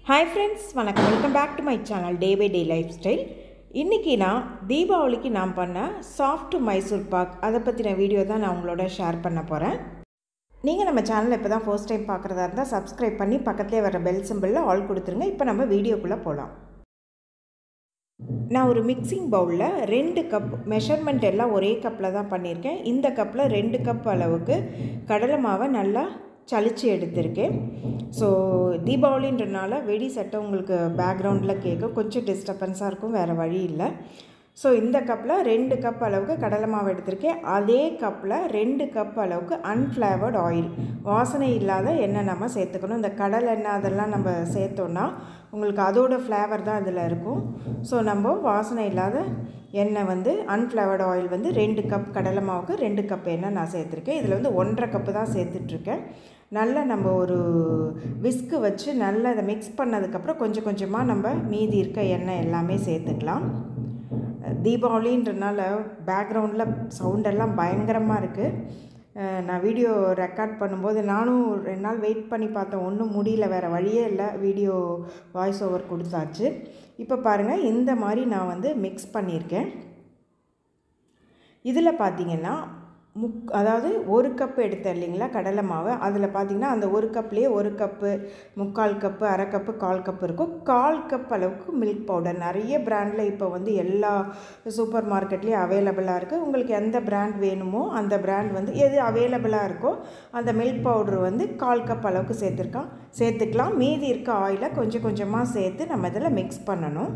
hi friends வணக்கம் welcome back to my channel day by day lifestyle இன்றைக்கி நான் தீபாவளிக்கு நான் பண்ண சாஃப்ட் மைசூர் பாக் அதை பற்றின வீடியோ தான் நான் உங்களோட ஷேர் பண்ண போகிறேன் நீங்கள் நம்ம சேனலை இப்போ தான் ஃபர்ஸ்ட் டைம் பார்க்குறதா இருந்தால் சப்ஸ்கிரைப் பண்ணி பக்கத்துலேயே வர பெல் சிம்பிளில் ஆல் கொடுத்துருங்க இப்போ நம்ம வீடியோக்குள்ளே போகலாம் நான் ஒரு மிக்சிங் பவுலில் ரெண்டு கப் மெஷர்மெண்ட் எல்லாம் ஒரே கப்பில் தான் பண்ணியிருக்கேன் இந்த கப்பில் ரெண்டு கப் அளவுக்கு கடலை மாவை நல்லா சளிச்சு எடுத்திருக்கேன் ஸோ தீபாவளின்றனால வெடி சட்டை உங்களுக்கு பேக்ரவுண்டில் கேட்கும் கொஞ்சம் டிஸ்டர்பன்ஸாக இருக்கும் வேறு வழி இல்லை ஸோ இந்த கப்பில் ரெண்டு கப் அளவுக்கு கடலை மாவு எடுத்திருக்கேன் அதே கப்பில் ரெண்டு கப் அளவுக்கு அன்ஃப்ளேவர்ட் ஆயில் வாசனை இல்லாத எண்ணெய் நம்ம சேர்த்துக்கணும் இந்த கடல் எண்ணெய் அதெல்லாம் நம்ம சேர்த்தோன்னா உங்களுக்கு அதோட ஃப்ளேவர் தான் இதில் இருக்கும் ஸோ நம்ம வாசனை இல்லாத எண்ணெய் வந்து அன்ஃப்ளேவர்டு ஆயில் வந்து ரெண்டு கப் கடலை மாவுக்கு ரெண்டு கப் எண்ணெய் நான் சேர்த்துருக்கேன் இதில் வந்து ஒன்றரை கப்பு தான் சேர்த்துட்ருக்கேன் நல்லா நம்ம ஒரு விஸ்க்கு வச்சு நல்லா இதை மிக்ஸ் பண்ணதுக்கப்புறம் கொஞ்சம் கொஞ்சமாக நம்ம மீதி இருக்க எண்ணெய் எல்லாமே சேர்த்துக்கலாம் தீபாவளின்றனால பேக்ரவுண்டில் சவுண்டெல்லாம் பயங்கரமாக இருக்குது நான் வீடியோ ரெக்கார்ட் பண்ணும்போது நானும் ரெண்டு நாள் வெயிட் பண்ணி பார்த்தேன் ஒன்றும் முடியல வேறு வழியே இல்லை வீடியோ வாய்ஸ் ஓவர் கொடுத்தாச்சு இப்போ பாருங்கள் இந்த மாதிரி நான் வந்து மிக்ஸ் பண்ணியிருக்கேன் இதில் பார்த்தீங்கன்னா முக் அதாவது ஒரு கப்பு எடுத்தேன் இல்லைங்களா கடலை மாவு அதில் பார்த்தீங்கன்னா அந்த ஒரு கப்லேயே ஒரு கப்பு முக்கால் கப்பு அரை கப்பு கால் கப்பு இருக்கும் கால் கப் அளவுக்கு மில்க் பவுடர் நிறைய பிராண்டில் இப்போ வந்து எல்லா சூப்பர் மார்க்கெட்லேயும் அவைலபிளாக இருக்குது உங்களுக்கு எந்த பிராண்ட் வேணுமோ அந்த பிராண்ட் வந்து எது அவைலபிளாக இருக்கோ அந்த மில்க் பவுட்ரு வந்து கால் கப் அளவுக்கு சேர்த்துருக்கான் சேர்த்துக்கலாம் மீதி இருக்க ஆயிலை கொஞ்சம் கொஞ்சமாக சேர்த்து நம்ம இதில் மிக்ஸ் பண்ணணும்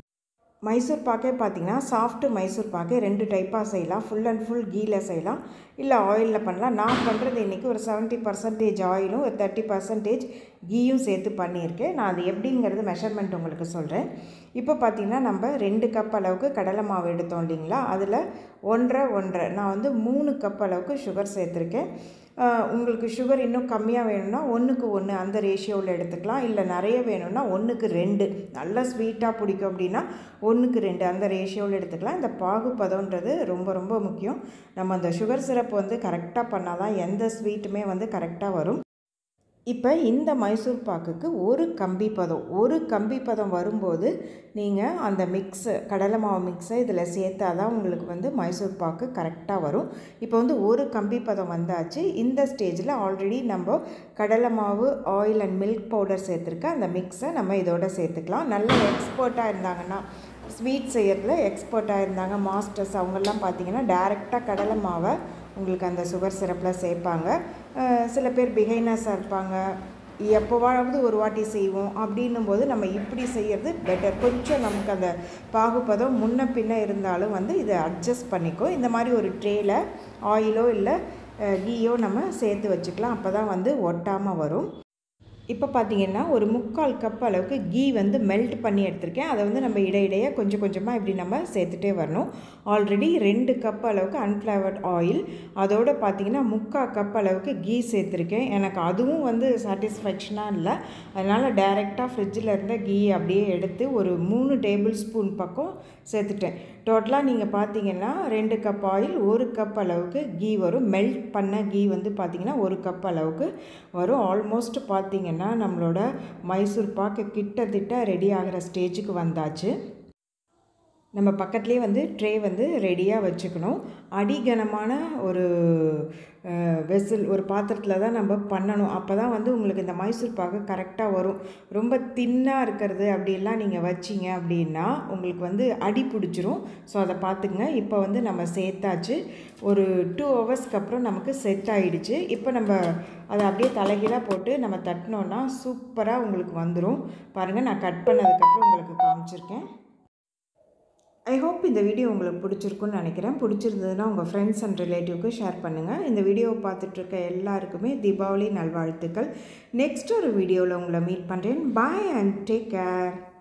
மைசூர் பாக்கே பார்த்திங்கன்னா சாஃப்ட்டு மைசூர் பாக்கே ரெண்டு டைப்பாக செய்யலாம் ஃபுல் அண்ட் ஃபுல் கீயில் செய்யலாம் இல்லை ஆயிலில் பண்ணலாம் நான் பண்ணுறது இன்றைக்கி ஒரு செவன்ட்டி பர்சன்டேஜ் ஆயிலும் ஒரு தேர்ட்டி பர்சன்டேஜ் கீயும் சேர்த்து பண்ணியிருக்கேன் நான் அது எப்படிங்கிறது மெஷர்மெண்ட் உங்களுக்கு சொல்கிறேன் இப்போ பார்த்திங்கன்னா நம்ம ரெண்டு கப் அளவுக்கு கடலை மாவு எடுத்தோம் இல்லைங்களா அதில் ஒன்றரை ஒன்றரை நான் வந்து மூணு கப் அளவுக்கு சுகர் சேர்த்துருக்கேன் உங்களுக்கு சுகர் இன்னும் கம்மியாக வேணும்னா ஒன்றுக்கு ஒன்று அந்த ரேஷியோவில் எடுத்துக்கலாம் இல்லை நிறைய வேணும்னா ஒன்றுக்கு ரெண்டு நல்லா ஸ்வீட்டாக பிடிக்கும் அப்படின்னா ஒன்றுக்கு ரெண்டு அந்த ரேஷியோவில் எடுத்துக்கலாம் இந்த பாகுபதம்ன்றது ரொம்ப ரொம்ப முக்கியம் நம்ம அந்த சுகர் சிரப் வந்து கரெக்டாக பண்ணால் தான் எந்த ஸ்வீட்டுமே வந்து கரெக்டாக வரும் இப்போ இந்த மைசூர் பாக்குக்கு ஒரு கம்பி பதம் ஒரு கம்பி பதம் வரும்போது நீங்கள் அந்த மிக்ஸு கடலை மாவு மிக்ஸை இதில் சேர்த்தா தான் உங்களுக்கு வந்து மைசூர் பாக்கு கரெக்டாக வரும் இப்போ வந்து ஒரு கம்பி பதம் வந்தாச்சு இந்த ஸ்டேஜில் ஆல்ரெடி நம்ம கடலை மாவு ஆயில் அண்ட் மில்க் பவுடர் சேர்த்துருக்க அந்த மிக்ஸை நம்ம இதோட சேர்த்துக்கலாம் நல்ல எக்ஸ்பர்ட்டாக இருந்தாங்கன்னா ஸ்வீட் செய்கிறதுல எக்ஸ்பர்ட்டாக இருந்தாங்க மாஸ்டர்ஸ் அவங்கெல்லாம் பார்த்தீங்கன்னா டேரெக்டாக கடலை மாவை உங்களுக்கு அந்த சுகர் சிரப்பில் சேர்ப்பாங்க சில பேர் பிகைனர்ஸாக இருப்பாங்க எப்போவாவது ஒரு வாட்டி செய்வோம் அப்படின்னும் போது நம்ம இப்படி செய்கிறது பெட்டர் கொஞ்சம் நமக்கு அந்த பாகுபதம் முன்ன பின்ன இருந்தாலும் வந்து இதை அட்ஜஸ்ட் பண்ணிக்கோ இந்த மாதிரி ஒரு ட்ரேயில் ஆயிலோ இல்லை கீயோ நம்ம சேர்த்து வச்சுக்கலாம் அப்போ தான் வந்து ஒட்டாமல் வரும் இப்போ பார்த்தீங்கன்னா ஒரு முக்கால் கப் அளவுக்கு கீ வந்து மெல்ட் பண்ணி எடுத்திருக்கேன் அதை வந்து நம்ம இடையிடையே கொஞ்சம் கொஞ்சமாக இப்படி நம்ம சேர்த்துட்டே வரணும் ஆல்ரெடி ரெண்டு கப் அளவுக்கு அன்ஃப்ளேவர்ட் ஆயில் அதோடு பார்த்தீங்கன்னா முக்கால் கப் அளவுக்கு கீ சேர்த்துருக்கேன் எனக்கு அதுவும் வந்து சாட்டிஸ்ஃபேக்ஷனாக இல்லை அதனால் டைரெக்டாக ஃப்ரிட்ஜில் இருந்த கீ அப்படியே எடுத்து ஒரு மூணு டேபிள் ஸ்பூன் பக்கம் சேர்த்துட்டேன் டோட்டலாக நீங்கள் பார்த்தீங்கன்னா ரெண்டு கப் ஆயில் ஒரு கப் அளவுக்கு கீ வரும் மெல்ட் பண்ண கீ வந்து பார்த்திங்கன்னா ஒரு கப் அளவுக்கு வரும் ஆல்மோஸ்ட் பார்த்திங்கன்னா நம்மளோட மைசூர் பாக்கு கிட்டத்தட்ட ரெடி ஆகிற ஸ்டேஜுக்கு வந்தாச்சு நம்ம பக்கத்துலேயே வந்து ட்ரே வந்து ரெடியாக வச்சுக்கணும் அடிகனமான ஒரு வெசில் ஒரு பாத்திரத்தில் தான் நம்ம பண்ணணும் அப்போ தான் வந்து உங்களுக்கு இந்த மைசூர் பாக்கு கரெக்டாக வரும் ரொம்ப தின்னாக இருக்கிறது அப்படிலாம் நீங்கள் வச்சிங்க அப்படின்னா உங்களுக்கு வந்து அடி பிடிச்சிரும் ஸோ அதை பார்த்துங்க இப்போ வந்து நம்ம சேர்த்தாச்சு ஒரு டூ ஹவர்ஸ்க்கு அப்புறம் நமக்கு செட் ஆகிடுச்சு இப்போ நம்ம அதை அப்படியே தலைகீழாக போட்டு நம்ம தட்டினோன்னா சூப்பராக உங்களுக்கு வந்துடும் பாருங்கள் நான் கட் பண்ணதுக்கப்புறம் உங்களுக்கு காமிச்சிருக்கேன் ஐ ஹோப் இந்த வீடியோ உங்களுக்கு பிடிச்சிருக்குன்னு நினைக்கிறேன் பிடிச்சிருந்ததுன்னா உங்கள் ஃப்ரெண்ட்ஸ் அண்ட் ரிலேட்டிவ்க்கு ஷேர் பண்ணுங்கள் இந்த வீடியோவை பார்த்துட்ருக்க எல்லாருக்குமே தீபாவளி நல்வாழ்த்துக்கள் நெக்ஸ்ட் ஒரு வீடியோவில் உங்களை மீட் பண்ணுறேன் பாய் அண்ட் டேக் கேர்